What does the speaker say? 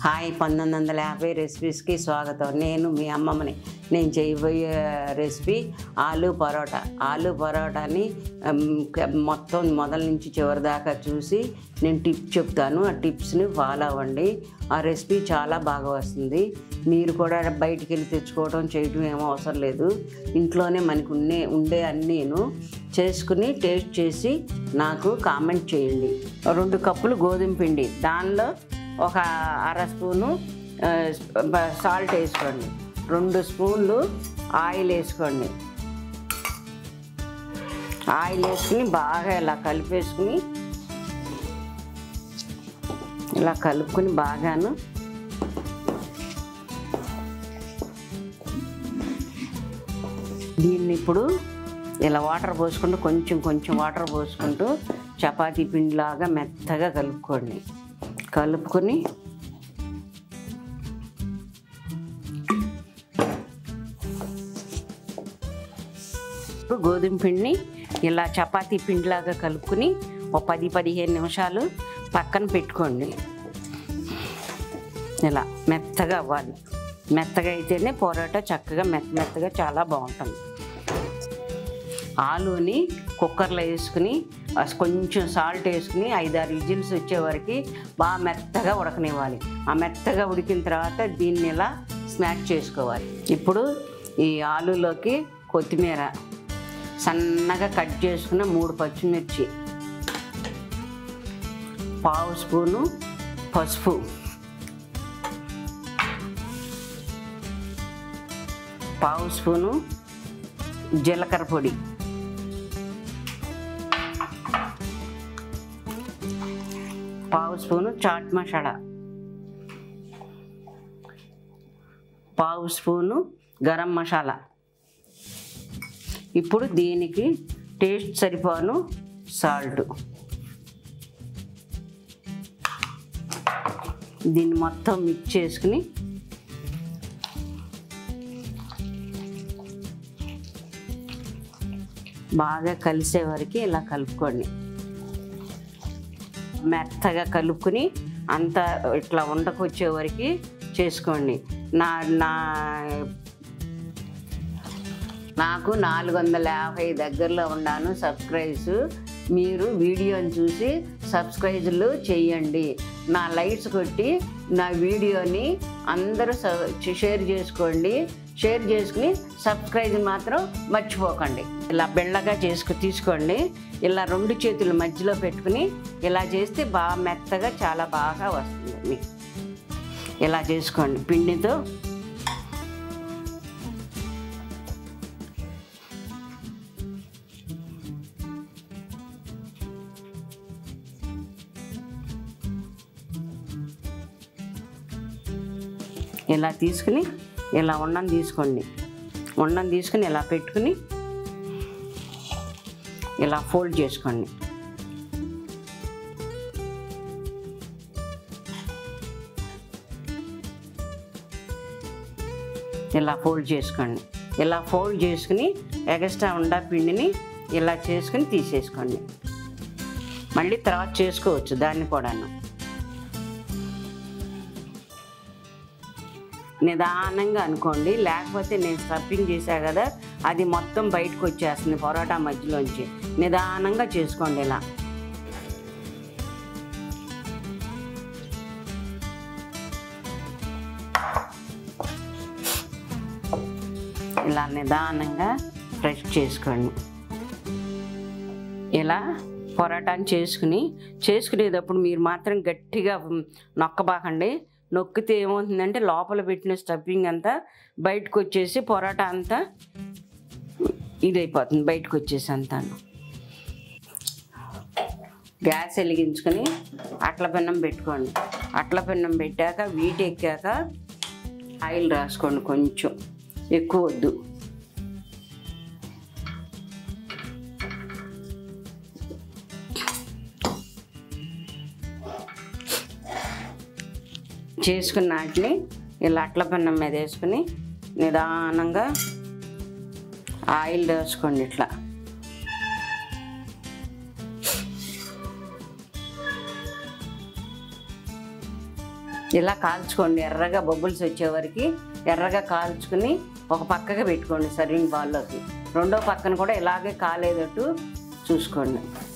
hi పంతొమ్మిది వందల యాభై రెసిపీస్కి స్వాగతం నేను మీ అమ్మమ్మని నేను చేయబోయే రెసిపీ ఆలు పరోటా ఆలు పరోటాని ఉమ్, క- మొత్తం మొదల నుంచి చివరి దాకా చూసి నేను టిప్ చెప్తాను ఆ టిప్స్ని ఫాలో అవ్వండి ఆ రెసిపీ చాలా బాగా వస్తుంది మీరు కూడా బయటికి వెళ్ళి తెచ్చుకోవడం చేయటం ఏమో అవసరం లేదు ఇంట్లోనే మనకు ఉండే ఉండే అన్నీను చేసుకుని టేస్ట్ చేసి నాకు కామెంట్ చేయండి రెండు కప్పులు గోధుమ పిండి దానిలో ఒక అర స్పూను ఆ, బ- సాల్ట్ వేసుకోండి రెండు స్పూన్లు ఆయిల్ వేసుకోండి ఆయిల్ వేసుకుని బాగా ఇలా కలిపేసుకుని ఇలా కలుపుకుని బాగాను దీన్ని ఇప్పుడు ఇలా వాటర్ పోసుకుంటూ కొంచెం కొంచెం వాటర్ పోసుకుంటూ చపాతీ పిండిలాగా మెత్తగా కలుపుకోండి కలుపుకొని ఇప్పుడు గోధుమ పిండిని ఇలా చపాతీ పిండిలాగా కలుపుకుని ఒక పది పదిహేను నిమిషాలు పక్కన పెట్టుకోండి ఇలా మెత్తగా అవ్వాలి మెత్తగా అయితేనే పొరోటా చక్కగా మెత్త మెత్తగా చాలా బాగుంటుంది ఆలుని కుక్కర్లో వేసుకుని ఆ కొంచెం సాల్ట్ వేసుకుని ఐదారు విజిల్స్ వచ్చే వరకు బాగా మెత్తగా ఉడకనివ్వాలి ఆ మెత్తగా ఉడికిన తర్వాత దీన్ని ఇలా స్మాష్ చేసుకోవాలి ఇప్పుడు ఈ ఆలులోకి కొత్తిమీర సన్నగా కట్ చేసుకున్న మూడు పచ్చిమిర్చి పావు స్పూను పసుపు పావు స్పూను జీలకర్ర పొడి పావు స్పూను చాట్ మసాలా పావు స్పూను గరం మసాలా ఇప్పుడు దీనికి టేస్ట్ సరిపోను సాల్ట్ దీన్ని మొత్తం మిక్స్ చేసుకుని బాగా కలిసే వరకు ఇలా కలుపుకోండి మెత్తగా కలుపుకుని అంత ఇట్లా ఉండకొచ్చే వరకు చేసుకోండి నా నా నాకు నాలుగు వందల యాభై దగ్గరలో ఉన్నాను సబ్స్క్రైబ్స్ మీరు వీడియోని చూసి సబ్స్క్రైజులు చేయండి నా లైట్స్ కొట్టి నా వీడియోని అందరూ స- షేర్ చేసుకోండి షేర్ చేసుకుని సబ్స్క్రైబ్ మాత్రం మర్చిపోకండి ఇలా బెళ్ళగా చేసుకు తీసుకోండి ఇలా రెండు చేతులు మధ్యలో పెట్టుకుని ఇలా చేస్తే బాగా మెత్తగా చాలా బాగా వస్తుంది మీకు ఇలా చేసుకోండి పిండితో ఇలా తీసుకుని ఇలా ఉండని తీసుకోండి ఉండని తీసుకుని ఇలా పెట్టుకుని ఇలా ఫోల్డ్ చేసుకోండి ఇలా ఫోల్డ్ చేసుకోండి ఇలా ఫోల్డ్ చేసుకుని ఎక్స్ట్రా ఉండ పిండిని ఇలా చేసుకుని తీసేసుకోండి మళ్ళీ తర్వాత చేసుకోవచ్చు దాన్ని కూడాను నిదానంగా అనుకోండి లేకపోతే నేను స్టఫింగ్ చేశా కదా అది మొత్తం బయటకు వచ్చేస్తుంది పొరోటా మధ్యలోంచి నిదానంగా చేసుకోండి ఇలా ఇలా నిదానంగా ఫ్రెష్ చేసుకోండి ఇలా పొరాటాన్ని చేసుకుని చేసుకునేటప్పుడు మీరు మాత్రం గట్టిగా నొక్కబాకండి నొక్కితే ఏమవుతుందంటే లోపల పెట్టిన స్టఫింగ్ అంతా బయటకు వచ్చేసి పొరాటా అంతా ఇదైపోతుంది బయటకు వచ్చేసి అంతాను గ్యాస్ వెలిగించుకొని అట్ల పెన్నం పెట్టుకోండి అట్ల పెన్నం పెట్టాక వీటి ఎక్కాక ఆయిల్ రాసుకోండి కొంచెం ఎక్కువ వద్దు చేసుకున్న వాటిని ఇలా అట్ల పెన్నం మీద వేసుకుని నిదానంగా ఆయిల్ వేసుకోండి ఇట్లా ఇలా కాల్చుకోండి ఎర్రగా బొబ్బుల్స్ వచ్చే వరకు ఎర్రగా కాల్చుకుని ఒక పక్కగా పెట్టుకోండి సర్వింగ్ బౌల్లోకి రెండో పక్కన కూడా ఇలాగే కాలేదట్టు చూసుకోండి